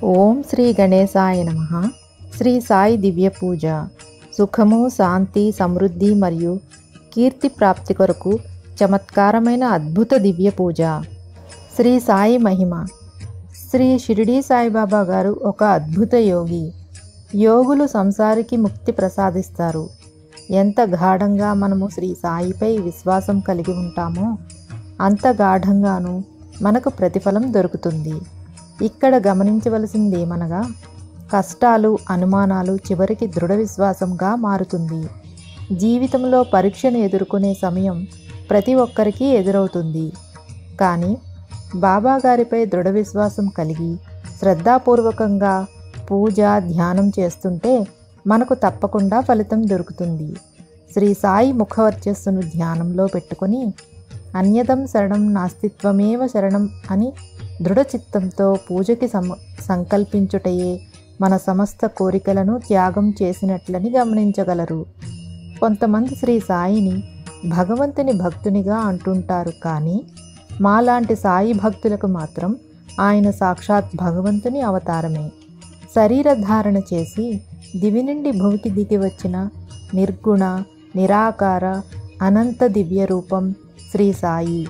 ఓం శ్రీ గణేశాయ నమ శ్రీ సాయి దివ్య పూజ సుఖము శాంతి సమృద్ధి మరియు కీర్తి ప్రాప్తి కొరకు చమత్కారమైన అద్భుత దివ్య పూజ శ్రీ సాయి మహిమ శ్రీ షిరిడీ సాయిబాబా గారు ఒక అద్భుత యోగి యోగులు సంసారికి ముక్తి ప్రసాదిస్తారు ఎంత గాఢంగా మనము శ్రీ సాయిపై విశ్వాసం కలిగి ఉంటామో అంత గాఢంగాను మనకు ప్రతిఫలం దొరుకుతుంది ఇక్కడ గమనించవలసిందేమనగా కష్టాలు అనుమానాలు చివరికి దృఢ విశ్వాసంగా మారుతుంది జీవితంలో పరీక్షను ఎదుర్కొనే సమయం ప్రతి ఒక్కరికి ఎదురవుతుంది కానీ బాబా గారిపై దృఢ విశ్వాసం కలిగి శ్రద్ధాపూర్వకంగా పూజ ధ్యానం చేస్తుంటే మనకు తప్పకుండా ఫలితం దొరుకుతుంది శ్రీ సాయి ముఖవర్చస్సును ధ్యానంలో పెట్టుకొని అన్యదం శరణం నాస్తిత్వమేవ శరణం అని దృఢచిత్తంతో పూజకి సమ సంకల్పించుటయే మన సమస్త కోరికలను త్యాగం చేసినట్లని గమనించగలరు కొంతమంది శ్రీ సాయిని భగవంతుని భక్తునిగా అంటుంటారు కానీ మాలాంటి సాయి భక్తులకు మాత్రం ఆయన సాక్షాత్ భగవంతుని అవతారమే శరీర ధారణ చేసి దివి నుండి భూమికి దిగి వచ్చిన నిర్గుణ నిరాకార అనంత దివ్య రూపం శ్రీ సాయి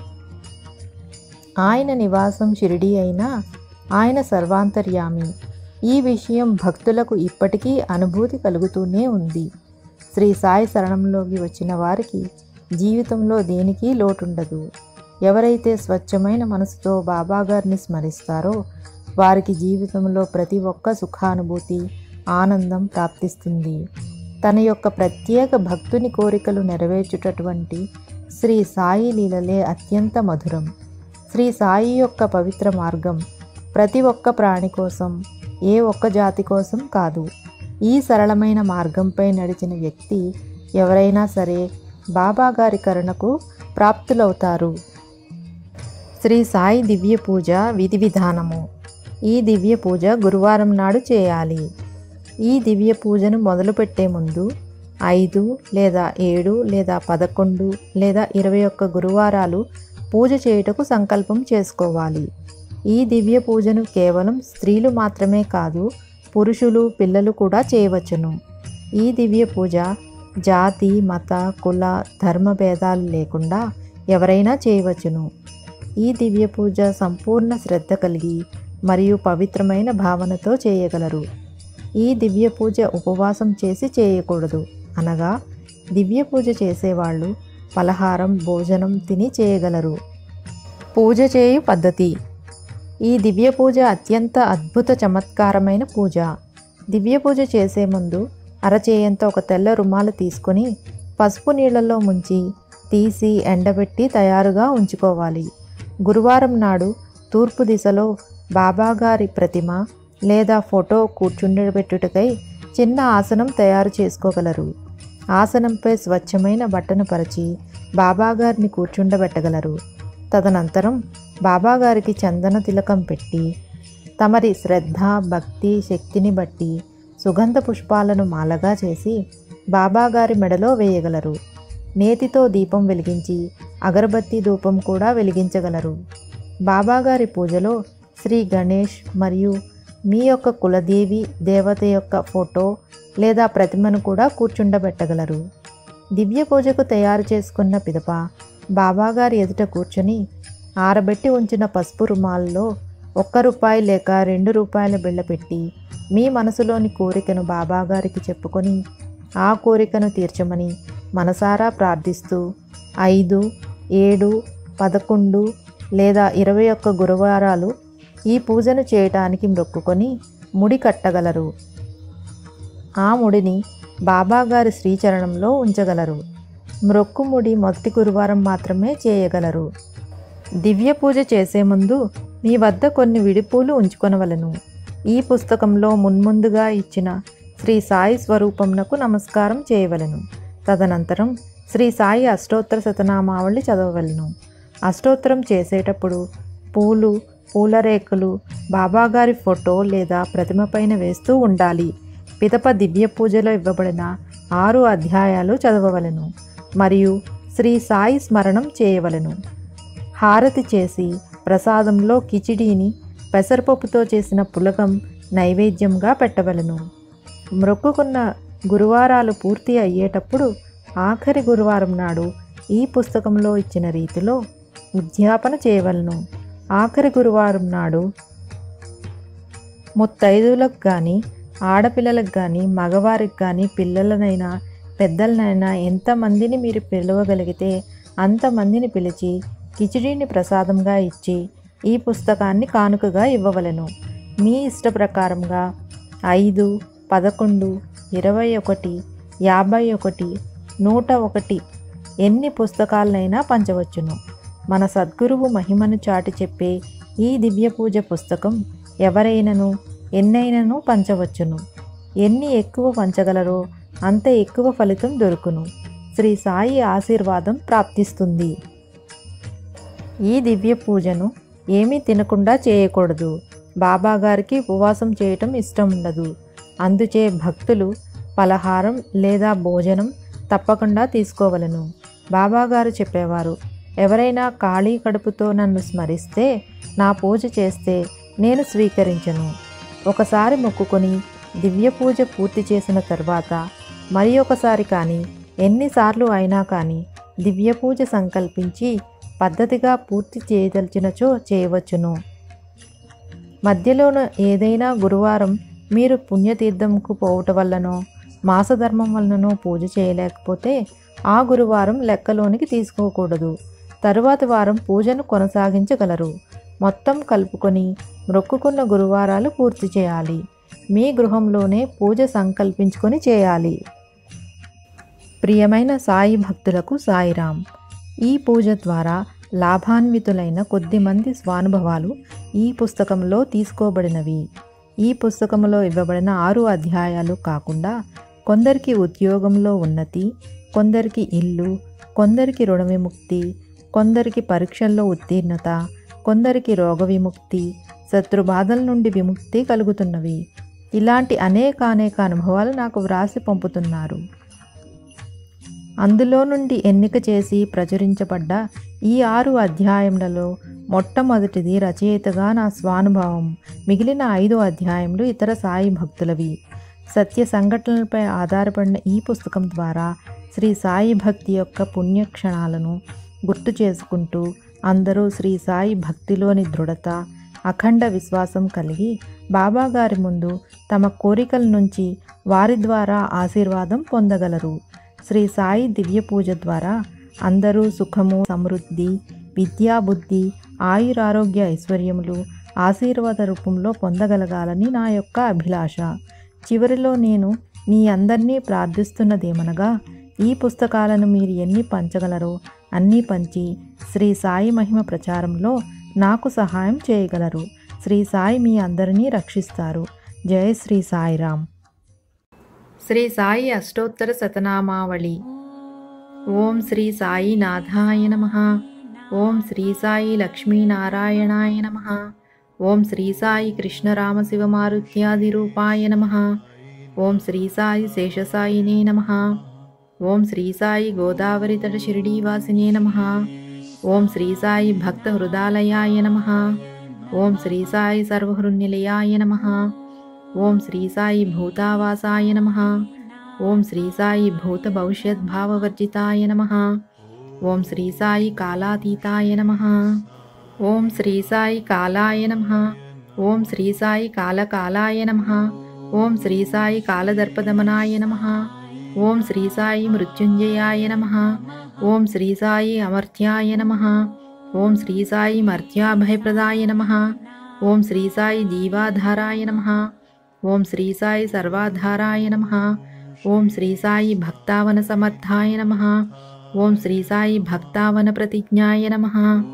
ఆయన నివాసం షిరిడి అయినా ఆయన సర్వాంతర్యామి ఈ విషయం భక్తులకు ఇప్పటికీ అనుభూతి కలుగుతూనే ఉంది శ్రీ సాయి శరణంలోకి వచ్చిన వారికి జీవితంలో దేనికి లోటుండదు ఎవరైతే స్వచ్ఛమైన మనసుతో బాబాగారిని స్మరిస్తారో వారికి జీవితంలో ప్రతి ఒక్క సుఖానుభూతి ఆనందం ప్రాప్తిస్తుంది తన యొక్క ప్రత్యేక భక్తుని కోరికలు నెరవేర్చుటటువంటి శ్రీ సాయి లీలలే అత్యంత మధురం శ్రీ సాయి యొక్క పవిత్ర మార్గం ప్రతి ఒక్క ప్రాణి కోసం ఏ ఒక్క జాతి కోసం కాదు ఈ సరళమైన మార్గంపై నడిచిన వ్యక్తి ఎవరైనా సరే బాబా గారి కరుణకు ప్రాప్తులవుతారు శ్రీ సాయి దివ్య పూజ విధి విధానము ఈ దివ్య పూజ గురువారం నాడు చేయాలి ఈ దివ్య పూజను మొదలుపెట్టే ముందు ఐదు లేదా ఏడు లేదా పదకొండు లేదా ఇరవై ఒక్క గురువారాలు పూజ చేయుటకు సంకల్పం చేసుకోవాలి ఈ దివ్య పూజను కేవలం స్త్రీలు మాత్రమే కాదు పురుషులు పిల్లలు కూడా చేయవచ్చును ఈ దివ్య పూజ జాతి మత కుల ధర్మ భేదాలు లేకుండా ఎవరైనా చేయవచ్చును ఈ దివ్య పూజ సంపూర్ణ శ్రద్ధ కలిగి మరియు పవిత్రమైన భావనతో చేయగలరు ఈ దివ్య పూజ ఉపవాసం చేసి చేయకూడదు అనగా దివ్య పూజ చేసేవాళ్ళు పలహారం భోజనం తిని చేయగలరు పూజ చేయు పద్ధతి ఈ దివ్య పూజ అత్యంత అద్భుత చమత్కారమైన పూజ దివ్య పూజ చేసే ముందు అరచేయంత ఒక తెల్ల రుమాలు తీసుకొని పసుపు నీళ్ళల్లో ముంచి తీసి ఎండబెట్టి తయారుగా ఉంచుకోవాలి గురువారం నాడు తూర్పు దిశలో బాబాగారి ప్రతిమ లేదా ఫోటో కూర్చుండబెట్టుటకై చిన్న ఆసనం తయారు చేసుకోగలరు ఆసనంపై స్వచ్ఛమైన బట్టను పరిచి బాబాగారిని కూర్చుండబెట్టగలరు తదనంతరం బాబాగారికి చందన తిలకం పెట్టి తమరి శ్రద్ధ భక్తి శక్తిని బట్టి సుగంధ పుష్పాలను మాలగా చేసి బాబాగారి మెడలో వేయగలరు నేతితో దీపం వెలిగించి అగరబత్తి ధూపం కూడా వెలిగించగలరు బాబాగారి పూజలో శ్రీ గణేష్ మరియు మీ యొక్క కులదేవి దేవత యొక్క ఫోటో లేదా ప్రతిమను కూడా కూర్చుండబెట్టగలరు దివ్య పూజకు తయారు చేసుకున్న పిదప బాబాగారి ఎదుట కూర్చొని ఆరబెట్టి ఉంచిన పసుపు రుమాల్లో ఒక్క రూపాయి లేక రెండు రూపాయల బిళ్ళ పెట్టి మీ మనసులోని కోరికను బాబాగారికి చెప్పుకొని ఆ కోరికను తీర్చమని మనసారా ప్రార్థిస్తూ ఐదు ఏడు పదకొండు లేదా ఇరవై ఒక్క గురువారాలు ఈ పూజను చేయటానికి మొక్కుకొని ముడి కట్టగలరు ఆ ముడిని బాబాగారి శ్రీచరణంలో ఉంచగలరు మ్రొక్కుముడి మొదటి గురువారం మాత్రమే చేయగలరు దివ్య పూజ చేసే ముందు మీ వద్ద కొన్ని విడిపూలు ఉంచుకొనవలను ఈ పుస్తకంలో మున్ముందుగా ఇచ్చిన శ్రీ సాయి స్వరూపంనకు నమస్కారం చేయవలను తదనంతరం శ్రీ సాయి అష్టోత్తర శతనామావళి చదవవలను అష్టోత్తరం చేసేటప్పుడు పూలు పూలరేకులు బాబాగారి ఫోటో లేదా ప్రతిమ పైన వేస్తూ ఉండాలి పిదప దివ్య పూజలో ఇవ్వబడిన ఆరు అధ్యాయాలు చదవవలను మరియు శ్రీ సాయి స్మరణం చేయవలను హారతి చేసి ప్రసాదంలో కిచిడీని పెసరపప్పుతో చేసిన పులగం నైవేద్యంగా పెట్టవలను మొక్కుకున్న గురువారాలు పూర్తి అయ్యేటప్పుడు ఆఖరి గురువారం నాడు ఈ పుస్తకంలో ఇచ్చిన రీతిలో ఉద్యాపన చేయవలను ఆఖరి గురువారం నాడు ముత్తైదులకు కానీ ఆడపిల్లలకు కానీ మగవారికి కానీ పిల్లలనైనా పెద్దలనైనా ఎంతమందిని మీరు పిలవగలిగితే అంతమందిని పిలిచి కిచిడీని ప్రసాదంగా ఇచ్చి ఈ పుస్తకాన్ని కానుకగా ఇవ్వవలెను మీ ఇష్ట ప్రకారంగా ఐదు పదకొండు ఇరవై ఒకటి యాభై ఒకటి నూట ఒకటి ఎన్ని పుస్తకాలనైనా పంచవచ్చును మన సద్గురువు మహిమను చాటి చెప్పే ఈ దివ్య పూజ పుస్తకం ఎవరైనను ఎన్నైనను పంచవచ్చును ఎన్ని ఎక్కువ పంచగలరో అంత ఎక్కువ ఫలితం దొరుకును శ్రీ సాయి ఆశీర్వాదం ప్రాప్తిస్తుంది ఈ దివ్య పూజను ఏమీ తినకుండా చేయకూడదు బాబా గారికి ఉపవాసం చేయటం ఇష్టం ఉండదు అందుచే భక్తులు పలహారం లేదా భోజనం తప్పకుండా తీసుకోవలను బాబాగారు చెప్పేవారు ఎవరైనా ఖాళీ కడుపుతో నన్ను స్మరిస్తే నా పూజ చేస్తే నేను స్వీకరించను ఒకసారి మొక్కుకొని దివ్య పూజ పూర్తి చేసిన తర్వాత మరి ఒకసారి కానీ ఎన్నిసార్లు అయినా కానీ దివ్య పూజ సంకల్పించి పద్ధతిగా పూర్తి చేయదలిచినచో చేయవచ్చును మధ్యలోన ఏదైనా గురువారం మీరు పుణ్యతీర్థంకు పోవటం వల్లనో మాసధర్మం వలననో పూజ చేయలేకపోతే ఆ గురువారం లెక్కలోనికి తీసుకోకూడదు తరువాతి వారం పూజను కొనసాగించగలరు మొత్తం కలుపుకొని మొక్కుకున్న గురువారాలు పూర్తి చేయాలి మీ గృహంలోనే పూజ సంకల్పించుకొని చేయాలి ప్రియమైన సాయి భక్తులకు సాయిరాం ఈ పూజ ద్వారా లాభాన్వితులైన కొద్దిమంది స్వానుభవాలు ఈ పుస్తకంలో తీసుకోబడినవి ఈ పుస్తకంలో ఇవ్వబడిన ఆరు అధ్యాయాలు కాకుండా కొందరికి ఉద్యోగంలో ఉన్నతి కొందరికి ఇల్లు కొందరికి రుణ విముక్తి కొందరికి పరీక్షల్లో ఉత్తీర్ణత కొందరికి రోగ విముక్తి శత్రుబాధల నుండి విముక్తి కలుగుతున్నవి ఇలాంటి అనేక అనేక అనుభవాలు నాకు వ్రాసి పంపుతున్నారు అందులో నుండి ఎన్నిక చేసి ప్రచురించబడ్డ ఈ ఆరు అధ్యాయములలో మొట్టమొదటిది రచయితగా నా స్వానుభవం మిగిలిన ఐదు అధ్యాయములు ఇతర సాయి భక్తులవి సత్య సంఘటనలపై ఆధారపడిన ఈ పుస్తకం ద్వారా శ్రీ సాయి భక్తి యొక్క పుణ్యక్షణాలను గుర్తు చేసుకుంటూ అందరూ శ్రీ సాయి భక్తిలోని దృఢత అఖండ విశ్వాసం కలిగి బాబా గారి ముందు తమ కోరికల నుంచి వారి ద్వారా ఆశీర్వాదం పొందగలరు శ్రీ సాయి దివ్య పూజ ద్వారా అందరూ సుఖము సమృద్ధి విద్యా బుద్ధి ఆయురారోగ్య ఐశ్వర్యములు ఆశీర్వాద రూపంలో పొందగలగాలని నా యొక్క అభిలాష చివరిలో నేను మీ అందరినీ ప్రార్థిస్తున్నదేమనగా ఈ పుస్తకాలను మీరు ఎన్ని పంచగలరో అన్నీ పంచి శ్రీ సాయి మహిమ ప్రచారంలో నాకు సహాయం చేయగలరు శ్రీ సాయి మీ అందరినీ రక్షిస్తారు జయ శ్రీ సాయిరామ్ శ్రీ సాయి అష్టోత్తర శతనామావళి ఓం శ్రీ సాయి నాథాయ నమ ఓం శ్రీ సాయి లక్ష్మీనారాయణాయ నమ ఓం శ్రీ సాయి కృష్ణరామశివమారుత్యాది రూపాయ నమ ఓం శ్రీ సాయి శేషసాయినే నమ ఓం శ్రీ సాయి గోదావరి తట షిరిడీవాసినే నమ ఓం శ్రీ సాయి భక్త హృదాలయాయ నమ ఓం శ్రీ సాయి సర్వహృన్నిలయాయ నమ ఓం శ్రీ సాయి భూతావాసాయ నమ ఓం శ్రీ సాయి భూత భవిష్యత్ భావవర్జితాయ నమ ఓం శ్రీ సాయి కాలాతీతాయ నమ ఓం శ్రీ సాయి కాలాయ నమ ఓం శ్రీ సాయి కాలకాలాయ నమ ఓం శ్రీ సాయి కాలదర్పదమనాయ నమ ఓం శ్రీ సాయి మృత్యుంజయాయ నమ ఓం శ్రీ సాయి అమర్త్యాయ నమ ఓం శ్రీ సాయి మర్త్యాభయప్రదాయ నమ ఓం శ్రీ సాయి దీవాధారాయ నమ ఓం శ్రీ సాయి సర్వాధారాయ నమ ఓం శ్రీ సాయి భక్తావన సమర్థాయ నమ ఓం శ్రీ సాయి భక్తావన ప్రతిజ్ఞాయ నమ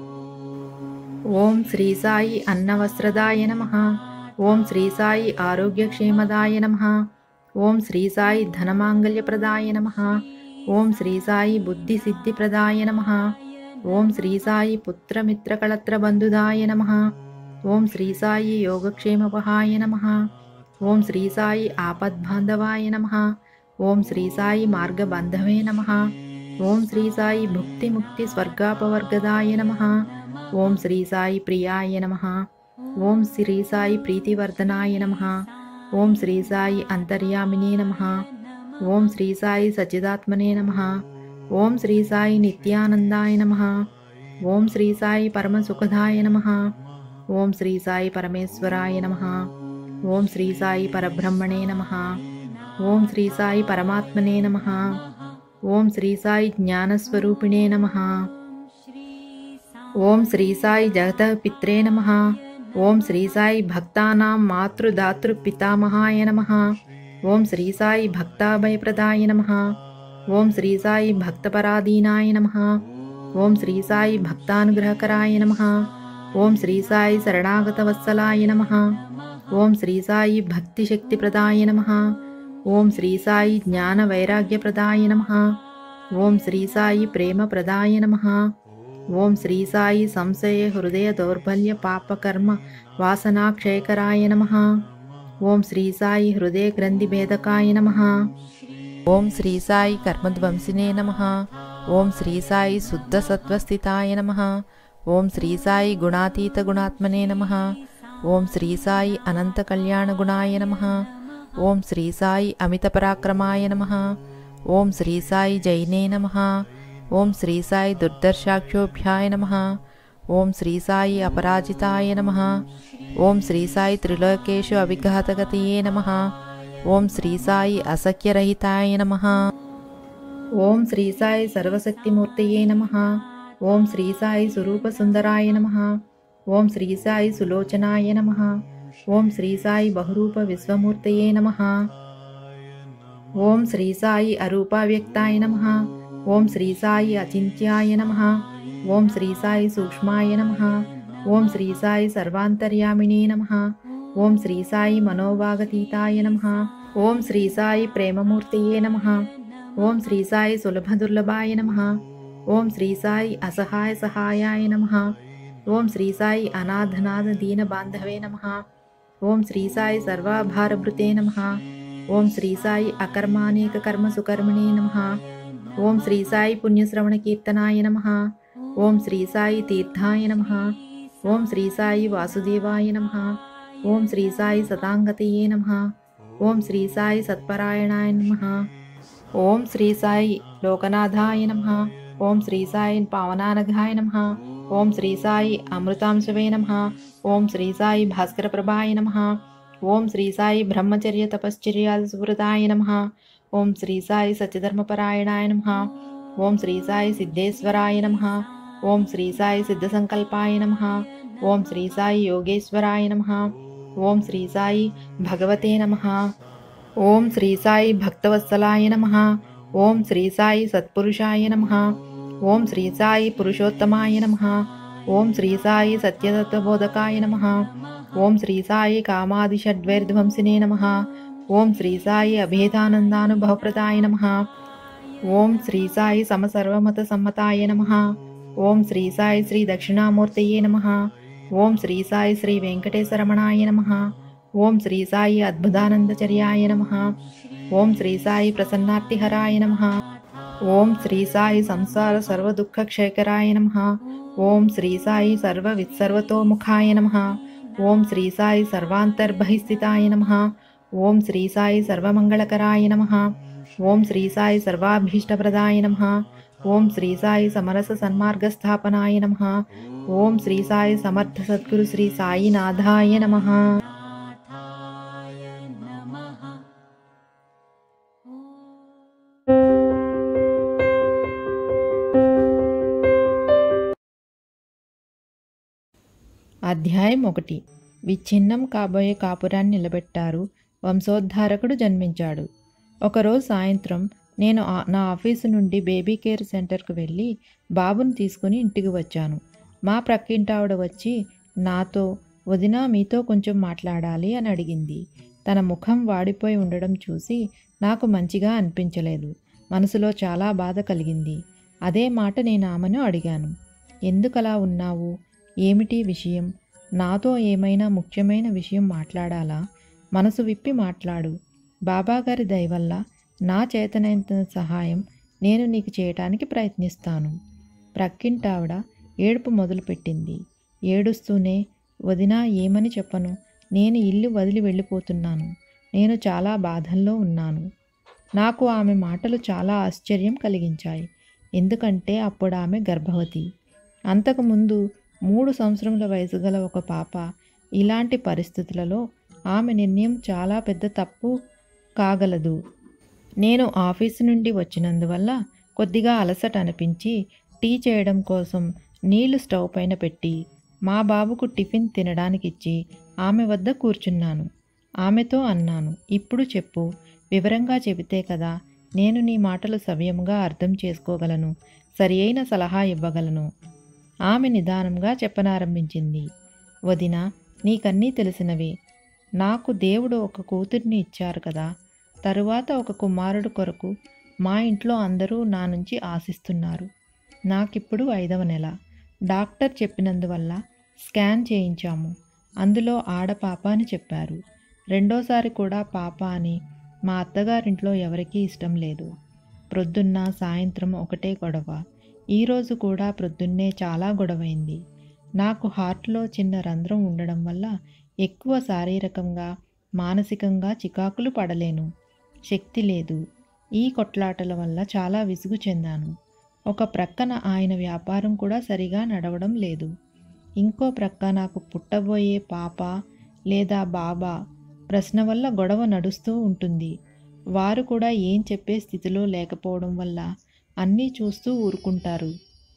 ఓం శ్రీ సాయి అన్నవస్త్రదాయ నమ ఓం శ్రీ సాయి ఆరోగ్యక్షేమదాయ నమ ఓం శ్రీ సాయి ధనమాంగల్యప్రదాయ నమ ఓం శ్రీ సాయి బుద్ధిసిద్ధిప్రదాయ నమ ఓం శ్రీ సాయి పుత్రమిత్రకళత్రబంధుదాయ నమ ఓం శ్రీ సాయి యోగక్షేమపహాయ నమ ఓం శ్రీ సాయి ఆపద్బాంధవాయ నమ ఓం శ్రీ సాయి మార్గబంధవే నమ ఓం శ్రీ సాయి భుక్తిముక్తి స్వర్గాపవర్గదాయ నమ ఓం శ్రీ సాయి ప్రియాయ నమ ఓం శ్రీ సాయి ప్రీతివర్ధనాయ నమ ఓం శ్రీ సాయి అంతర్యామినే నమ ఓం శ్రీ సాయి సచ్చిదాత్మనే నమ ఓం శ్రీ సాయి నిత్యానందాయ నమ ఓం శ్రీ సాయి పరమసుఖదాయ నమ ఓం శ్రీ సాయి పరమేశ్వరాయ నమ ఓం శ్రీ సాయి పరబ్రహ్మణే నమ ఓం శ్రీ సాయి పరమాత్మనే నమ ఓం శ్రీ సాయి జ్ఞానస్వరూపిణే నమ ఓం శ్రీ సాయి జగతపిత్రే నమ ఓం శ్రీ సాయి భక్తానాం మాతృదాతృ పితామహాయ నమ ఓం శ్రీ సాయి భక్తాభయప్రదాయ నమ ఓం శ్రీ సాయి భక్తపరాధీనాయ నమ ఓం శ్రీ సాయి భక్తానుగ్రహకరాయ నమ ఓం శ్రీ సాయి శరణాగతవత్సలాయ నమ ఓం శ్రీ సాయి భక్తిశక్తిప్రదాయ నమ ఓం శ్రీ సాయి జ్ఞానవైరాగ్యప్రదాయ నమ ఓం శ్రీ సాయి ప్రేమప్రదాయ నమ ఓం శ్రీ సాయి సంశయ హృదయ దౌర్బల్య పాపకర్మ వాసనాక్షయకరాయ నమ ఓం శ్రీ సాయి హృదయ గ్రంథి భేదకాయ నమ ఓం శ్రీ సాయి కర్మధ్వంసినే నమ ఓం శ్రీ సాయి శుద్ధ సత్వస్థితాయ నమ ఓం శ్రీ సాయి గుణాతీత గుణాత్మనే నమ ఓం శ్రీ సాయి అనంత కళ్యాణ గుణాయ నమ ఓం శ్రీ సాయి అమిత పరాక్రమాయ నమ ఓం శ్రీ సాయి జైనే నమ ఓం శ్రీ సాయి దుర్దర్శాక్షోభ్యాయ నమ ఓం శ్రీ సాయి అపరాజితాయ నమ ఓం శ్రీ సాయి త్రిలోకేషు అవిఘాతగతయే నమ ఓం శ్రీ సాయి అసఖ్యరహితాయ నమ ఓం శ్రీ సాయి సర్వశక్తిమూర్తయే నమ ఓం శ్రీ సాయి స్వరూపసుందరాయ నమ ఓం శ్రీ సాయి సులోచనాయ నమ ఓం శ్రీ సాయి బహురూప విశ్వమూర్తయే నమ ఓం శ్రీ సాయి అరూపావ్యక్తాయ నమ ఓం శ్రీ సాయి అచింత్యాయ నమ ఓం శ్రీ సాయి సూక్ష్మాయ నమ ఓం శ్రీ సాయి సర్వాంతర్యామిణే నమ ఓం శ్రీ సాయి మనోవాగతీతాయ నమ ఓం శ్రీ సాయి ప్రేమమూర్తయే నమ ఓం శ్రీ సాయి సులభదుర్లభాయ నమ ఓం శ్రీ సాయి అసహాయ సహాయాయ నమ ఓం శ్రీ సాయి అనాథనాథ దీన బాంధవే నమ ఓం శ్రీ సాయి సర్వాభారభృతే నమ ఓం శ్రీ సాయి అకర్మానేక కర్మ సుకర్మిణే నమ ఓం శ్రీ సాయి పుణ్యశ్రవణ కీర్తనాయ నమ ఓం శ్రీ సాయి తీర్థాయ నమ ఓం శ్రీ సాయి వాసుదేవాయ నమ ఓం శ్రీ సాయి సతాంగతయే నమ ఓం శ్రీ సాయి సత్పరాయణాయ నమ ఓం శ్రీ సాయి లోకనాథాయ నమ ఓం శ్రీ సాయి పావనానఘాయ నమ ఓం శ్రీ సాయి అమృతాంశవే నమ ఓం శ్రీ సాయి భాస్కర ప్రభాయ నమ ఓం శ్రీ సాయి బ్రహ్మచర్య తపశ్చర్యాది సువృతాయ నమ ఓం శ్రీ సాయి సత్యధర్మపరాయణాయ నమ ఓం శ్రీ సాయి సిద్ధేశ్వరాయ నమ ఓం శ్రీ సాయి సిద్ధసంకల్పాయ నమ ఓం శ్రీ సాయి యోగేశ్వరాయ నమ ఓం శ్రీ సాయి భగవతే నమ ఓం శ్రీ సాయి భక్తవత్సలాయ నమ ఓం శ్రీ సాయి సత్పురుషాయ నమ ఓం శ్రీ సాయి పురుషోత్తమాయ నమ ఓం శ్రీ సాయి సత్యతత్వబోధకాయ నమ ఓం శ్రీ సాయి కామాదిషడ్వైర్ధ్వంసినే నమ ఓం శ్రీ సాయి అభేదానందానుభవప్రదాయ నమ ఓం శ్రీ సాయి సమసర్వమత సమ్మతాయ నమ ఓం శ్రీ సాయి శ్రీ దక్షిణామూర్తయే నమ ఓం శ్రీ సాయి శ్రీ వెంకటేశ్వరమణాయ నమ ఓం శ్రీ సాయి అద్భుతానందచర్యాయ నమ ఓం శ్రీ సాయి ప్రసన్నార్తిహరాయ నమ ఓం శ్రీ సాయి సంసార సర్వదుఃఖక్షయకరాయ నమ ఓం శ్రీ సాయి సర్వ విత్సర్వతోముఖాయ నమ ఓం శ్రీ సాయి సర్వాంతర్బహిస్థితాయ నమ ఓం శ్రీ సాయి సర్వమంగళకరాయ నమ ఓం శ్రీ సాయి సర్వాభీష్టప్రదాయ నమ ఓం శ్రీ సాయి సమరస సన్మార్గస్థాపనాయ నమ ఓం శ్రీ సాయి సమర్థ సద్గురు శ్రీ సాయినాథాయ నమ అధ్యాయం ఒకటి విచ్ఛిన్నం కాబోయే కాపురాన్ని నిలబెట్టారు వంశోద్ధారకుడు జన్మించాడు ఒకరోజు సాయంత్రం నేను ఆ- నా ఆఫీసు నుండి బేబీ కేర్ సెంటర్కు వెళ్ళి బాబుని తీసుకుని ఇంటికి వచ్చాను మా ప్రక్కింటావిడ వచ్చి నాతో వదిన మీతో కొంచెం మాట్లాడాలి అని అడిగింది తన ముఖం వాడిపోయి ఉండడం చూసి నాకు మంచిగా అనిపించలేదు మనసులో చాలా బాధ కలిగింది అదే మాట నేను ఆమెను అడిగాను ఎందుకలా ఉన్నావు ఏమిటి విషయం నాతో ఏమైనా ముఖ్యమైన విషయం మాట్లాడాలా మనసు విప్పి మాట్లాడు బాబాగారి దయ వల్ల నా చేతనైనంత సహాయం నేను నీకు చేయటానికి ప్రయత్నిస్తాను ప్రక్కింటావిడ ఏడుపు మొదలుపెట్టింది ఏడుస్తూనే వదినా ఏమని చెప్పను నేను ఇల్లు వదిలి వెళ్ళిపోతున్నాను నేను చాలా బాధల్లో ఉన్నాను నాకు ఆమె మాటలు చాలా ఆశ్చర్యం కలిగించాయి ఎందుకంటే అప్పుడు ఆమె గర్భవతి అంతకుముందు మూడు సంవత్సరముల వయసు గల ఒక పాప ఇలాంటి పరిస్థితులలో ఆమె నిర్ణయం చాలా పెద్ద తప్పు కాగలదు నేను ఆఫీసు నుండి వచ్చినందువల్ల కొద్దిగా అలసట అనిపించి టీ చేయడం కోసం నీళ్లు స్టవ్ పైన పెట్టి మా బాబుకు టిఫిన్ తినడానికి ఇచ్చి ఆమె వద్ద కూర్చున్నాను ఆమెతో అన్నాను ఇప్పుడు చెప్పు వివరంగా చెబితే కదా నేను నీ మాటలు సవ్యంగా అర్థం చేసుకోగలను సరి అయిన సలహా ఇవ్వగలను ఆమె నిదానంగా చెప్పనారంభించింది వదిన నీకన్నీ తెలిసినవే నాకు దేవుడు ఒక కూతుర్ని ఇచ్చారు కదా తరువాత ఒక కుమారుడు కొరకు మా ఇంట్లో అందరూ నా నుంచి ఆశిస్తున్నారు నాకిప్పుడు ఐదవ నెల డాక్టర్ చెప్పినందువల్ల స్కాన్ చేయించాము అందులో ఆడపాప అని చెప్పారు రెండోసారి కూడా పాప అని మా అత్తగారింట్లో ఎవరికీ ఇష్టం లేదు ప్రొద్దున్న సాయంత్రం ఒకటే గొడవ ఈరోజు కూడా ప్రొద్దున్నే చాలా గొడవైంది నాకు హార్ట్లో చిన్న రంధ్రం ఉండడం వల్ల ఎక్కువ శారీరకంగా మానసికంగా చికాకులు పడలేను శక్తి లేదు ఈ కొట్లాటల వల్ల చాలా విసుగు చెందాను ఒక ప్రక్కన ఆయన వ్యాపారం కూడా సరిగా నడవడం లేదు ఇంకో ప్రక్క నాకు పుట్టబోయే పాప లేదా బాబా ప్రశ్న వల్ల గొడవ నడుస్తూ ఉంటుంది వారు కూడా ఏం చెప్పే స్థితిలో లేకపోవడం వల్ల అన్నీ చూస్తూ ఊరుకుంటారు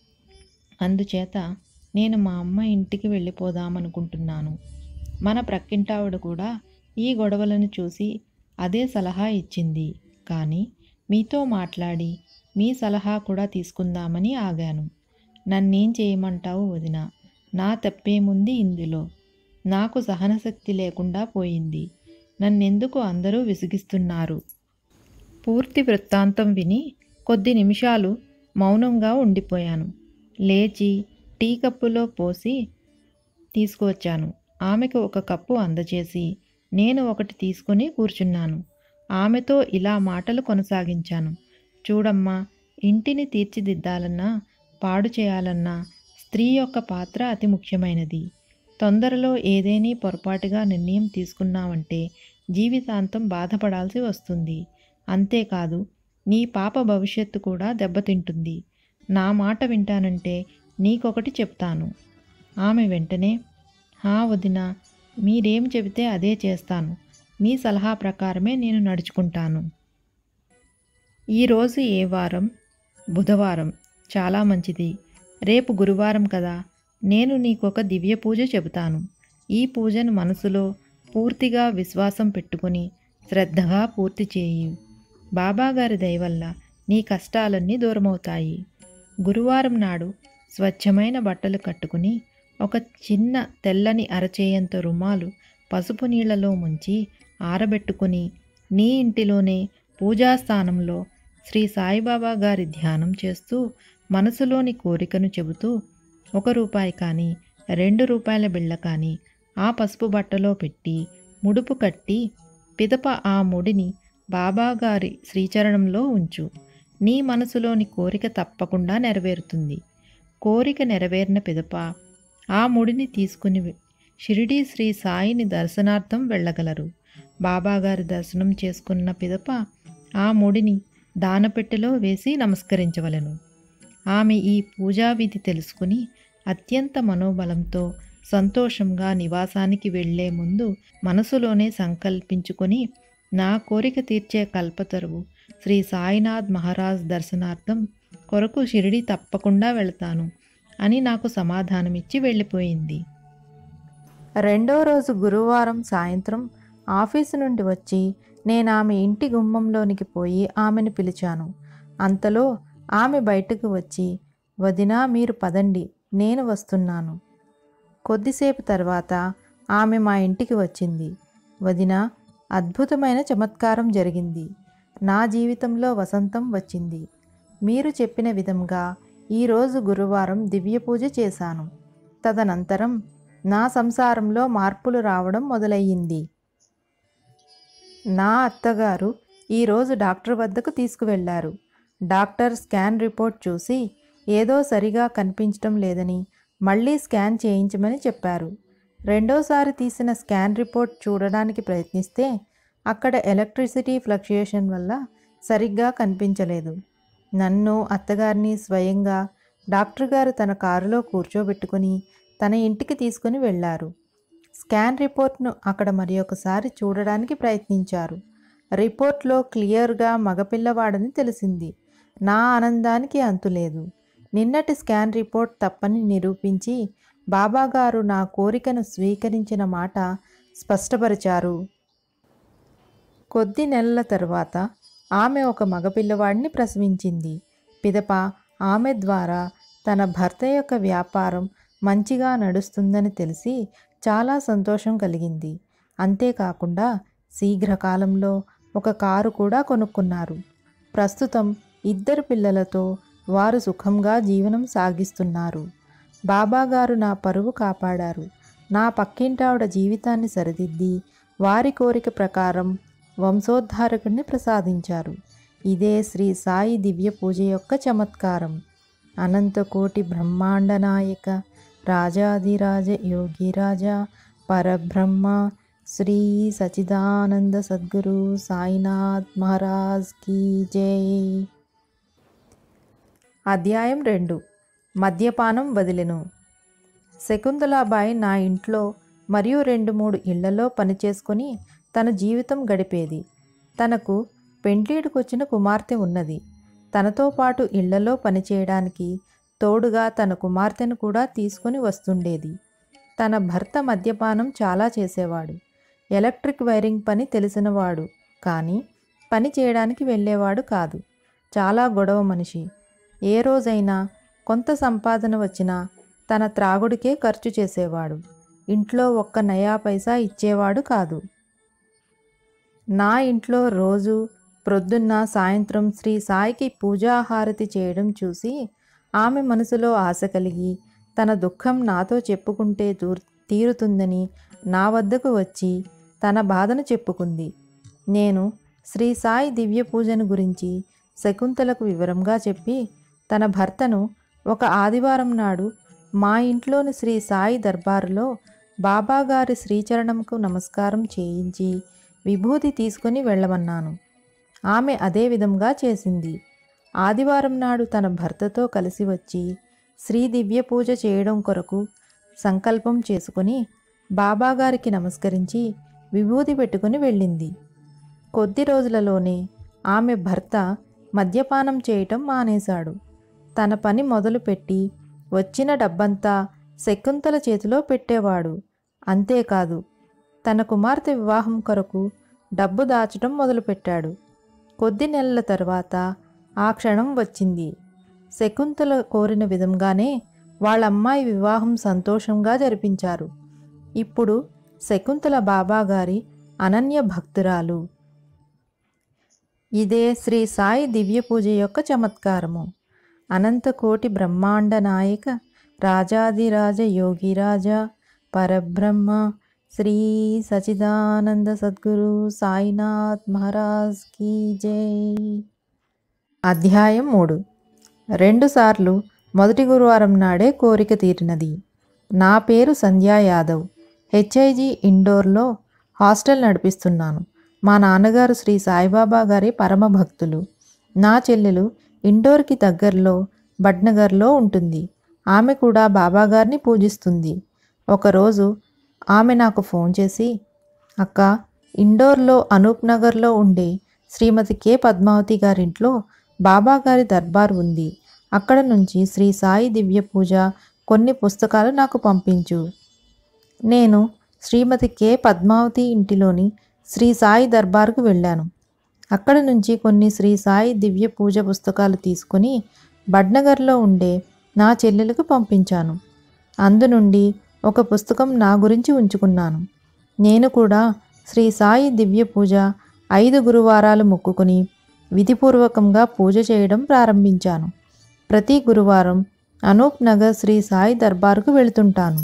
అందుచేత నేను మా అమ్మ ఇంటికి వెళ్ళిపోదామనుకుంటున్నాను మన ప్రక్కింటావిడ కూడా ఈ గొడవలను చూసి అదే సలహా ఇచ్చింది కానీ మీతో మాట్లాడి మీ సలహా కూడా తీసుకుందామని ఆగాను నన్నేం చేయమంటావు వదిన నా తప్పేముంది ఇందులో నాకు సహనశక్తి లేకుండా పోయింది నన్నెందుకు అందరూ విసిగిస్తున్నారు పూర్తి వృత్తాంతం విని కొద్ది నిమిషాలు మౌనంగా ఉండిపోయాను లేచి టీ కప్పులో పోసి తీసుకువచ్చాను ఆమెకు ఒక కప్పు అందజేసి నేను ఒకటి తీసుకుని కూర్చున్నాను ఆమెతో ఇలా మాటలు కొనసాగించాను చూడమ్మా ఇంటిని తీర్చిదిద్దాలన్నా పాడు చేయాలన్నా స్త్రీ యొక్క పాత్ర అతి ముఖ్యమైనది తొందరలో ఏదేని పొరపాటుగా నిర్ణయం తీసుకున్నావంటే జీవితాంతం బాధపడాల్సి వస్తుంది అంతేకాదు నీ పాప భవిష్యత్తు కూడా దెబ్బతింటుంది నా మాట వింటానంటే నీకొకటి చెప్తాను ఆమె వెంటనే హా వదిన మీరేం చెబితే అదే చేస్తాను మీ సలహా ప్రకారమే నేను నడుచుకుంటాను ఈరోజు ఏ వారం బుధవారం చాలా మంచిది రేపు గురువారం కదా నేను నీకొక దివ్య పూజ చెబుతాను ఈ పూజను మనసులో పూర్తిగా విశ్వాసం పెట్టుకొని శ్రద్ధగా పూర్తి చేయి బాబాగారి దయవల్ల నీ కష్టాలన్నీ దూరమవుతాయి గురువారం నాడు స్వచ్ఛమైన బట్టలు కట్టుకుని ఒక చిన్న తెల్లని అరచేయంత రుమాలు పసుపు నీళ్లలో ముంచి ఆరబెట్టుకుని నీ ఇంటిలోనే పూజాస్థానంలో శ్రీ సాయిబాబా గారి ధ్యానం చేస్తూ మనసులోని కోరికను చెబుతూ ఒక రూపాయి కానీ రెండు రూపాయల బిళ్ళ కానీ ఆ పసుపు బట్టలో పెట్టి ముడుపు కట్టి పిదప ఆ ముడిని బాబాగారి శ్రీచరణంలో ఉంచు నీ మనసులోని కోరిక తప్పకుండా నెరవేరుతుంది కోరిక నెరవేరిన పిదప ఆ ముడిని తీసుకుని షిరిడి శ్రీ సాయిని దర్శనార్థం వెళ్ళగలరు బాబాగారి దర్శనం చేసుకున్న పిదప ఆ ముడిని దానపెట్టెలో వేసి నమస్కరించవలెను ఆమె ఈ పూజా విధి తెలుసుకుని అత్యంత మనోబలంతో సంతోషంగా నివాసానికి వెళ్లే ముందు మనసులోనే సంకల్పించుకొని నా కోరిక తీర్చే కల్పతరువు శ్రీ సాయినాథ్ మహారాజ్ దర్శనార్థం కొరకు షిరిడి తప్పకుండా వెళతాను అని నాకు సమాధానమిచ్చి వెళ్ళిపోయింది రెండో రోజు గురువారం సాయంత్రం ఆఫీసు నుండి వచ్చి నేను ఆమె ఇంటి గుమ్మంలోనికి పోయి ఆమెను పిలిచాను అంతలో ఆమె బయటకు వచ్చి వదినా మీరు పదండి నేను వస్తున్నాను కొద్దిసేపు తర్వాత ఆమె మా ఇంటికి వచ్చింది వదిన అద్భుతమైన చమత్కారం జరిగింది నా జీవితంలో వసంతం వచ్చింది మీరు చెప్పిన విధంగా ఈరోజు గురువారం దివ్య పూజ చేశాను తదనంతరం నా సంసారంలో మార్పులు రావడం మొదలయ్యింది నా అత్తగారు ఈరోజు డాక్టర్ వద్దకు తీసుకువెళ్లారు డాక్టర్ స్కాన్ రిపోర్ట్ చూసి ఏదో సరిగా కనిపించడం లేదని మళ్ళీ స్కాన్ చేయించమని చెప్పారు రెండోసారి తీసిన స్కాన్ రిపోర్ట్ చూడడానికి ప్రయత్నిస్తే అక్కడ ఎలక్ట్రిసిటీ ఫ్లక్చుయేషన్ వల్ల సరిగ్గా కనిపించలేదు నన్ను అత్తగారిని స్వయంగా డాక్టర్ గారు తన కారులో కూర్చోబెట్టుకుని తన ఇంటికి తీసుకుని వెళ్ళారు స్కాన్ రిపోర్ట్ను అక్కడ మరి ఒకసారి చూడడానికి ప్రయత్నించారు రిపోర్ట్లో క్లియర్గా మగపిల్లవాడని తెలిసింది నా ఆనందానికి అంతులేదు నిన్నటి స్కాన్ రిపోర్ట్ తప్పని నిరూపించి బాబాగారు నా కోరికను స్వీకరించిన మాట స్పష్టపరిచారు కొద్ది నెలల తరువాత ఆమె ఒక మగపిల్లవాడిని ప్రసవించింది పిదప ఆమె ద్వారా తన భర్త యొక్క వ్యాపారం మంచిగా నడుస్తుందని తెలిసి చాలా సంతోషం కలిగింది అంతేకాకుండా శీఘ్రకాలంలో ఒక కారు కూడా కొనుక్కున్నారు ప్రస్తుతం ఇద్దరు పిల్లలతో వారు సుఖంగా జీవనం సాగిస్తున్నారు బాబాగారు నా పరువు కాపాడారు నా పక్కింటావిడ జీవితాన్ని సరిదిద్ది వారి కోరిక ప్రకారం వంశోద్ధారకుడిని ప్రసాదించారు ఇదే శ్రీ సాయి దివ్య పూజ యొక్క చమత్కారం అనంతకోటి బ్రహ్మాండ నాయక రాజాదిరాజ యోగిరాజ పరబ్రహ్మ శ్రీ సచిదానంద సద్గురు సాయినాథ్ మహారాజ్ కీ జై అధ్యాయం రెండు మద్యపానం వదిలెను శకుంతలాబాయి నా ఇంట్లో మరియు రెండు మూడు ఇళ్లలో పనిచేసుకొని తన జీవితం గడిపేది తనకు పెండ్లీడుకొచ్చిన కుమార్తె ఉన్నది తనతో పాటు ఇళ్లలో పనిచేయడానికి తోడుగా తన కుమార్తెను కూడా తీసుకొని వస్తుండేది తన భర్త మద్యపానం చాలా చేసేవాడు ఎలక్ట్రిక్ వైరింగ్ పని తెలిసినవాడు కానీ పని చేయడానికి వెళ్ళేవాడు కాదు చాలా గొడవ మనిషి ఏ రోజైనా కొంత సంపాదన వచ్చినా తన త్రాగుడికే ఖర్చు చేసేవాడు ఇంట్లో ఒక్క నయా పైసా ఇచ్చేవాడు కాదు నా ఇంట్లో రోజు ప్రొద్దున్న సాయంత్రం శ్రీ సాయికి పూజాహారతి చేయడం చూసి ఆమె మనసులో ఆశ కలిగి తన దుఃఖం నాతో చెప్పుకుంటే దూర్ తీరుతుందని నా వద్దకు వచ్చి తన బాధను చెప్పుకుంది నేను శ్రీ సాయి దివ్య పూజను గురించి శకుంతలకు వివరంగా చెప్పి తన భర్తను ఒక ఆదివారం నాడు మా ఇంట్లోని శ్రీ సాయి దర్బారులో బాబాగారి శ్రీచరణంకు నమస్కారం చేయించి విభూతి తీసుకుని వెళ్ళమన్నాను ఆమె అదే విధంగా చేసింది ఆదివారం నాడు తన భర్తతో కలిసి వచ్చి శ్రీ దివ్య పూజ చేయడం కొరకు సంకల్పం చేసుకుని బాబాగారికి నమస్కరించి విభూతి పెట్టుకుని వెళ్ళింది కొద్ది రోజులలోనే ఆమె భర్త మద్యపానం చేయటం మానేశాడు తన పని మొదలుపెట్టి వచ్చిన డబ్బంతా శకుంతల చేతిలో పెట్టేవాడు అంతేకాదు తన కుమార్తె వివాహం కొరకు డబ్బు దాచడం మొదలుపెట్టాడు కొద్ది నెలల తర్వాత ఆ క్షణం వచ్చింది శకుంతల కోరిన విధంగానే వాళ్ళ అమ్మాయి వివాహం సంతోషంగా జరిపించారు ఇప్పుడు శకుంతల బాబాగారి అనన్య భక్తురాలు ఇదే శ్రీ సాయి దివ్య పూజ యొక్క చమత్కారము అనంతకోటి బ్రహ్మాండ నాయక రాజాదిరాజ యోగిరాజ పరబ్రహ్మ శ్రీ సచిదానంద సద్గురు సాయినాథ్ మహారాజ్ కీ జై అధ్యాయం మూడు రెండుసార్లు మొదటి గురువారం నాడే కోరిక తీరినది నా పేరు సంధ్యా యాదవ్ హెచ్ఐజి ఇండోర్లో హాస్టల్ నడిపిస్తున్నాను మా నాన్నగారు శ్రీ సాయిబాబా గారి పరమ భక్తులు నా చెల్లెలు ఇండోర్కి దగ్గరలో బడ్నగర్లో ఉంటుంది ఆమె కూడా బాబాగారిని పూజిస్తుంది ఒకరోజు ఆమె నాకు ఫోన్ చేసి అక్క ఇండోర్లో అనూప్ నగర్లో ఉండే శ్రీమతి కె పద్మావతి గారింట్లో బాబాగారి దర్బార్ ఉంది అక్కడ నుంచి శ్రీ సాయి దివ్య పూజ కొన్ని పుస్తకాలు నాకు పంపించు నేను శ్రీమతి కె పద్మావతి ఇంటిలోని శ్రీ సాయి దర్బార్కు వెళ్ళాను అక్కడ నుంచి కొన్ని శ్రీ సాయి దివ్య పూజ పుస్తకాలు తీసుకుని బడ్నగర్లో ఉండే నా చెల్లెలకు పంపించాను అందు నుండి ఒక పుస్తకం నా గురించి ఉంచుకున్నాను నేను కూడా శ్రీ సాయి దివ్య పూజ ఐదు గురువారాలు మొక్కుకుని విధిపూర్వకంగా పూజ చేయడం ప్రారంభించాను ప్రతి గురువారం అనూప్ నగర్ శ్రీ సాయి దర్బార్కు వెళుతుంటాను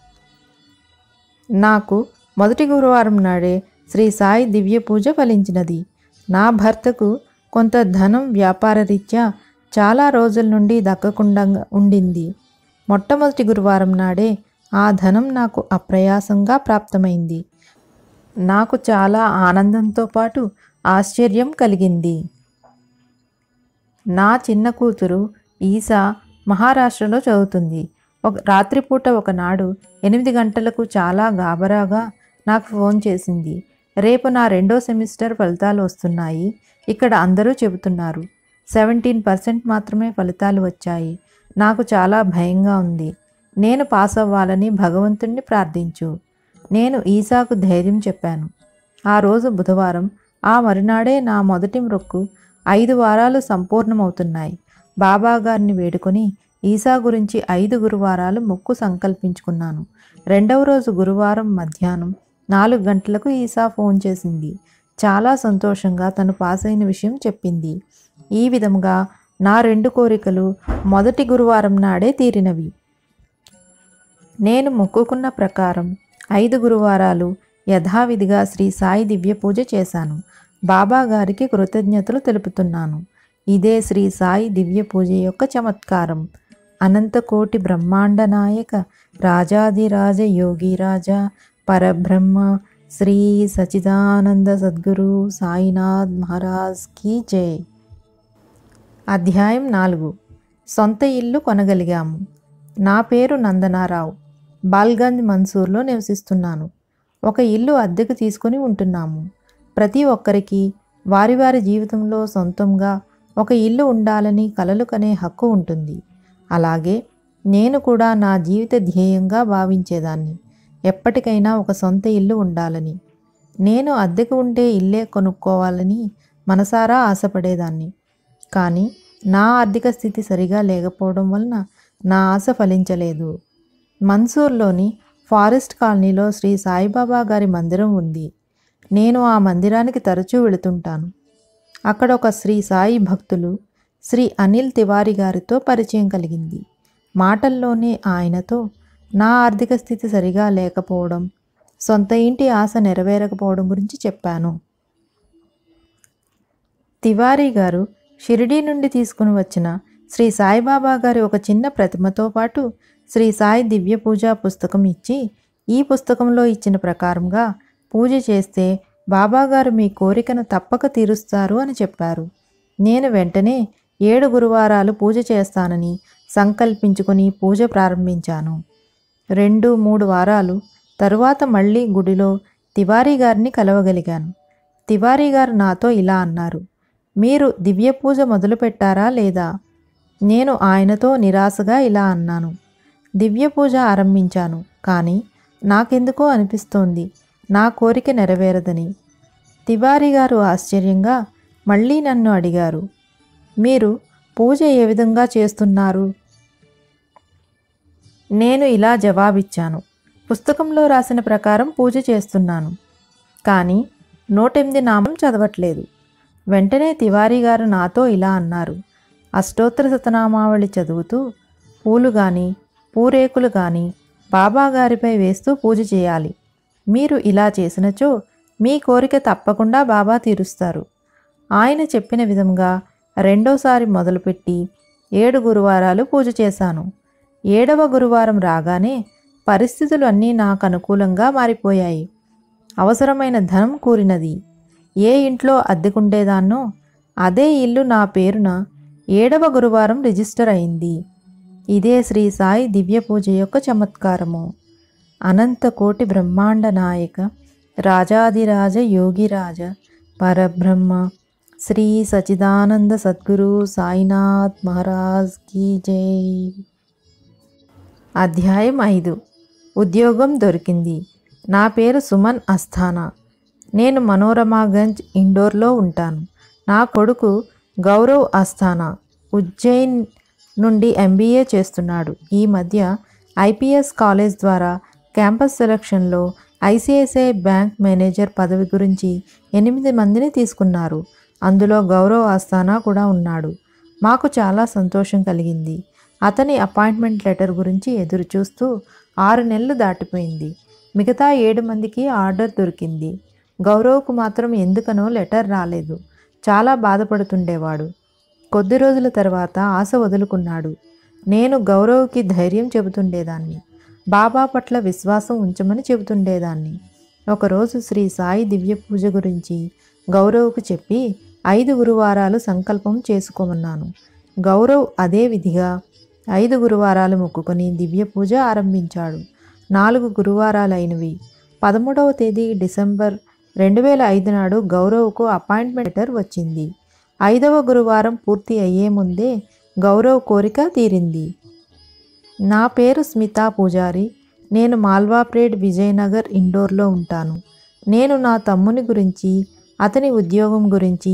నాకు మొదటి గురువారం నాడే శ్రీ సాయి దివ్య పూజ ఫలించినది నా భర్తకు కొంత ధనం వ్యాపార రీత్యా చాలా రోజుల నుండి దక్కకుండా ఉండింది మొట్టమొదటి గురువారం నాడే ఆ ధనం నాకు అప్రయాసంగా ప్రాప్తమైంది నాకు చాలా ఆనందంతో పాటు ఆశ్చర్యం కలిగింది నా చిన్న కూతురు ఈసా మహారాష్ట్రలో చదువుతుంది ఒక రాత్రిపూట ఒకనాడు ఎనిమిది గంటలకు చాలా గాబరాగా నాకు ఫోన్ చేసింది రేపు నా రెండో సెమిస్టర్ ఫలితాలు వస్తున్నాయి ఇక్కడ అందరూ చెబుతున్నారు సెవెంటీన్ పర్సెంట్ మాత్రమే ఫలితాలు వచ్చాయి నాకు చాలా భయంగా ఉంది నేను పాస్ అవ్వాలని భగవంతుణ్ణి ప్రార్థించు నేను ఈసాకు ధైర్యం చెప్పాను ఆ రోజు బుధవారం ఆ మరునాడే నా మొదటి మొక్కు ఐదు వారాలు సంపూర్ణమవుతున్నాయి బాబా గారిని వేడుకొని ఈసా గురించి ఐదు గురువారాలు మొక్కు సంకల్పించుకున్నాను రెండవ రోజు గురువారం మధ్యాహ్నం నాలుగు గంటలకు ఈసా ఫోన్ చేసింది చాలా సంతోషంగా తను పాస్ అయిన విషయం చెప్పింది ఈ విధంగా నా రెండు కోరికలు మొదటి గురువారం నాడే తీరినవి నేను మొక్కుకున్న ప్రకారం ఐదు గురువారాలు యథావిధిగా శ్రీ సాయి దివ్య పూజ చేశాను బాబా గారికి కృతజ్ఞతలు తెలుపుతున్నాను ఇదే శ్రీ సాయి దివ్య పూజ యొక్క చమత్కారం అనంతకోటి బ్రహ్మాండ నాయక రాజాదిరాజ యోగిరాజ పరబ్రహ్మ శ్రీ సచిదానంద సద్గురు సాయినాథ్ మహారాజ్ కీ జై అధ్యాయం నాలుగు సొంత ఇల్లు కొనగలిగాము నా పేరు నందనారావు బాల్గంజ్ మన్సూర్లో నివసిస్తున్నాను ఒక ఇల్లు అద్దెకు తీసుకొని ఉంటున్నాము ప్రతి ఒక్కరికి వారి వారి జీవితంలో సొంతంగా ఒక ఇల్లు ఉండాలని కలలు కనే హక్కు ఉంటుంది అలాగే నేను కూడా నా జీవిత ధ్యేయంగా భావించేదాన్ని ఎప్పటికైనా ఒక సొంత ఇల్లు ఉండాలని నేను అద్దెకు ఉండే ఇల్లే కొనుక్కోవాలని మనసారా ఆశపడేదాన్ని కానీ నా ఆర్థిక స్థితి సరిగా లేకపోవడం వలన నా ఆశ ఫలించలేదు మన్సూర్లోని ఫారెస్ట్ కాలనీలో శ్రీ సాయిబాబా గారి మందిరం ఉంది నేను ఆ మందిరానికి తరచూ వెళుతుంటాను అక్కడ ఒక శ్రీ సాయి భక్తులు శ్రీ అనిల్ తివారి గారితో పరిచయం కలిగింది మాటల్లోనే ఆయనతో నా ఆర్థిక స్థితి సరిగా లేకపోవడం సొంత ఇంటి ఆశ నెరవేరకపోవడం గురించి చెప్పాను తివారీ గారు షిరిడీ నుండి తీసుకుని వచ్చిన శ్రీ సాయిబాబా గారి ఒక చిన్న ప్రతిమతో పాటు శ్రీ సాయి దివ్య పూజా పుస్తకం ఇచ్చి ఈ పుస్తకంలో ఇచ్చిన ప్రకారంగా పూజ చేస్తే బాబాగారు మీ కోరికను తప్పక తీరుస్తారు అని చెప్పారు నేను వెంటనే ఏడు గురువారాలు పూజ చేస్తానని సంకల్పించుకొని పూజ ప్రారంభించాను రెండు మూడు వారాలు తరువాత మళ్ళీ గుడిలో తివారీ గారిని కలవగలిగాను తివారీ గారు నాతో ఇలా అన్నారు మీరు దివ్య పూజ మొదలుపెట్టారా లేదా నేను ఆయనతో నిరాశగా ఇలా అన్నాను దివ్య పూజ ఆరంభించాను కానీ నాకెందుకో అనిపిస్తోంది నా కోరిక నెరవేరదని తివారీ గారు ఆశ్చర్యంగా మళ్ళీ నన్ను అడిగారు మీరు పూజ ఏ విధంగా చేస్తున్నారు నేను ఇలా జవాబిచ్చాను పుస్తకంలో రాసిన ప్రకారం పూజ చేస్తున్నాను కానీ నూటెనిమిది నామం చదవట్లేదు వెంటనే తివారీ గారు నాతో ఇలా అన్నారు అష్టోత్తర శతనామావళి చదువుతూ పూలు కానీ పూరేకులు కానీ బాబా గారిపై వేస్తూ పూజ చేయాలి మీరు ఇలా చేసినచో మీ కోరిక తప్పకుండా బాబా తీరుస్తారు ఆయన చెప్పిన విధంగా రెండోసారి మొదలుపెట్టి ఏడు గురువారాలు పూజ చేశాను ఏడవ గురువారం రాగానే పరిస్థితులు అన్నీ నాకు అనుకూలంగా మారిపోయాయి అవసరమైన ధనం కూరినది ఏ ఇంట్లో అద్దెకుండేదాన్నో అదే ఇల్లు నా పేరున ఏడవ గురువారం రిజిస్టర్ అయింది ఇదే శ్రీ సాయి దివ్య పూజ యొక్క చమత్కారము అనంత కోటి బ్రహ్మాండ నాయక రాజాదిరాజ యోగిరాజ పరబ్రహ్మ శ్రీ సచిదానంద సద్గురు సాయినాథ్ మహారాజ్ కీ జై అధ్యాయం ఐదు ఉద్యోగం దొరికింది నా పేరు సుమన్ అస్థానా నేను మనోరమాగంజ్ ఇండోర్లో ఉంటాను నా కొడుకు గౌరవ్ అస్థానా ఉజ్జయిన్ నుండి ఎంబీఏ చేస్తున్నాడు ఈ మధ్య ఐపీఎస్ కాలేజ్ ద్వారా క్యాంపస్ సెలక్షన్లో ఐసిఐసిఐ బ్యాంక్ మేనేజర్ పదవి గురించి ఎనిమిది మందిని తీసుకున్నారు అందులో గౌరవ్ ఆస్థానా కూడా ఉన్నాడు మాకు చాలా సంతోషం కలిగింది అతని అపాయింట్మెంట్ లెటర్ గురించి ఎదురు చూస్తూ ఆరు నెలలు దాటిపోయింది మిగతా ఏడు మందికి ఆర్డర్ దొరికింది గౌరవ్కు మాత్రం ఎందుకనో లెటర్ రాలేదు చాలా బాధపడుతుండేవాడు కొద్ది రోజుల తర్వాత ఆశ వదులుకున్నాడు నేను గౌరవ్కి ధైర్యం చెబుతుండేదాన్ని బాబా పట్ల విశ్వాసం ఉంచమని చెబుతుండేదాన్ని ఒకరోజు శ్రీ సాయి దివ్య పూజ గురించి గౌరవ్కు చెప్పి ఐదు గురువారాలు సంకల్పం చేసుకోమన్నాను గౌరవ్ అదే విధిగా ఐదు గురువారాలు మొక్కుకొని దివ్య పూజ ఆరంభించాడు నాలుగు గురువారాలైనవి పదమూడవ తేదీ డిసెంబర్ రెండు వేల ఐదు నాడు గౌరవ్కు అపాయింట్మెంట్ లెటర్ వచ్చింది ఐదవ గురువారం పూర్తి అయ్యే ముందే గౌరవ్ కోరిక తీరింది నా పేరు స్మితా పూజారి నేను మాల్వాప్రేడ్ విజయనగర్ ఇండోర్లో ఉంటాను నేను నా తమ్ముని గురించి అతని ఉద్యోగం గురించి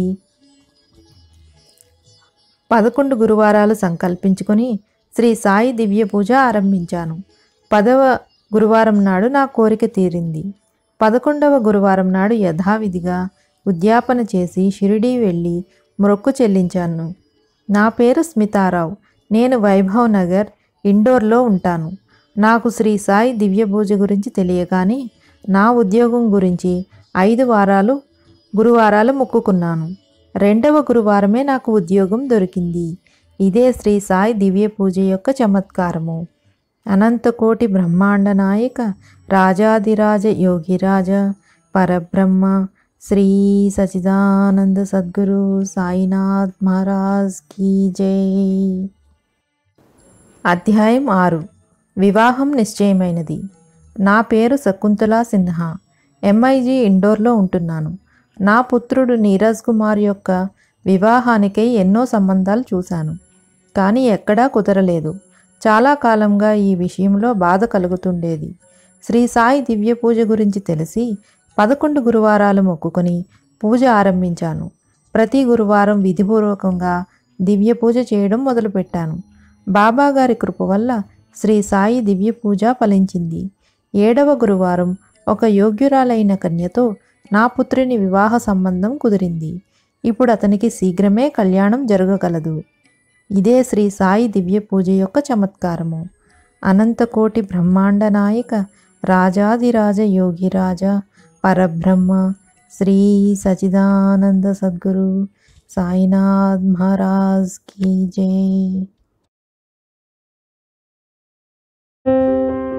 పదకొండు గురువారాలు సంకల్పించుకొని శ్రీ సాయి దివ్య పూజ ఆరంభించాను పదవ గురువారం నాడు నా కోరిక తీరింది పదకొండవ గురువారం నాడు యథావిధిగా ఉద్యాపన చేసి షిరిడీ వెళ్ళి మొక్కు చెల్లించాను నా పేరు స్మితారావు నేను వైభవ్ నగర్ ఇండోర్లో ఉంటాను నాకు శ్రీ సాయి దివ్య పూజ గురించి తెలియగానే నా ఉద్యోగం గురించి ఐదు వారాలు గురువారాలు మొక్కుకున్నాను రెండవ గురువారమే నాకు ఉద్యోగం దొరికింది ఇదే శ్రీ సాయి దివ్య పూజ యొక్క చమత్కారము అనంతకోటి బ్రహ్మాండ నాయక రాజాదిరాజ యోగిరాజ పరబ్రహ్మ శ్రీ సచిదానంద సద్గురు సాయినాథ్ మహారాజ్ కీ జై అధ్యాయం ఆరు వివాహం నిశ్చయమైనది నా పేరు శకుంతలా సిన్హా ఎంఐజీ ఇండోర్లో ఉంటున్నాను నా పుత్రుడు నీరజ్ కుమార్ యొక్క వివాహానికై ఎన్నో సంబంధాలు చూశాను కానీ ఎక్కడా కుదరలేదు చాలా కాలంగా ఈ విషయంలో బాధ కలుగుతుండేది శ్రీ సాయి దివ్య పూజ గురించి తెలిసి పదకొండు గురువారాలు మొక్కుకొని పూజ ఆరంభించాను ప్రతి గురువారం విధిపూర్వకంగా దివ్య పూజ చేయడం మొదలుపెట్టాను బాబా గారి కృప వల్ల శ్రీ సాయి దివ్య పూజ ఫలించింది ఏడవ గురువారం ఒక యోగ్యురాలైన కన్యతో నా పుత్రుని వివాహ సంబంధం కుదిరింది ఇప్పుడు అతనికి శీఘ్రమే కళ్యాణం జరగగలదు ఇదే శ్రీ సాయి దివ్య పూజ యొక్క చమత్కారము అనంతకోటి బ్రహ్మాండ నాయక రాజాదిరాజ యోగిరాజ పరబ్రహ్మ శ్రీ సచిదానంద సద్గురు సాయినాథ్ మహారాజ్ కీ జై